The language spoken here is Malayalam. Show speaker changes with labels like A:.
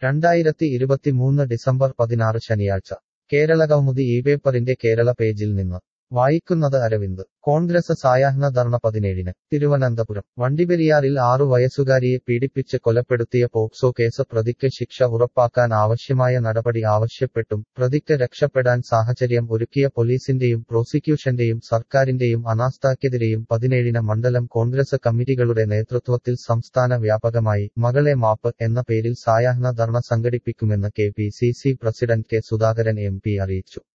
A: രണ്ടായിരത്തി ഇരുപത്തിമൂന്ന് ഡിസംബർ പതിനാറ് ശനിയാഴ്ച കേരളകൗമുദി ഈ പേപ്പറിന്റെ കേരള പേജിൽ നിന്ന് വായിക്കുന്നത് അരവിന്ദ് കോൺഗ്രസ് സായാഹ്ന ധർണ പതിനേഴിന് തിരുവനന്തപുരം വണ്ടിപ്പെരിയാറിൽ ആറു വയസ്സുകാരിയെ പീഡിപ്പിച്ച് കൊലപ്പെടുത്തിയ പോക്സോ കേസ് പ്രതിക്ക് ശിക്ഷ ഉറപ്പാക്കാൻ ആവശ്യമായ നടപടി ആവശ്യപ്പെട്ടും പ്രതിക്ക് രക്ഷപ്പെടാൻ സാഹചര്യം ഒരുക്കിയ പോലീസിന്റെയും പ്രോസിക്യൂഷന്റെയും സർക്കാരിന്റെയും അനാസ്ഥയ്ക്കെതിരെയും പതിനേഴിന് മണ്ഡലം കോൺഗ്രസ് കമ്മിറ്റികളുടെ നേതൃത്വത്തിൽ സംസ്ഥാന വ്യാപകമായി മകളെ മാപ്പ് എന്ന പേരിൽ സായാഹ്ന ധർണ സംഘടിപ്പിക്കുമെന്ന് K P C C president K Sudhakaran M P അറിയിച്ചു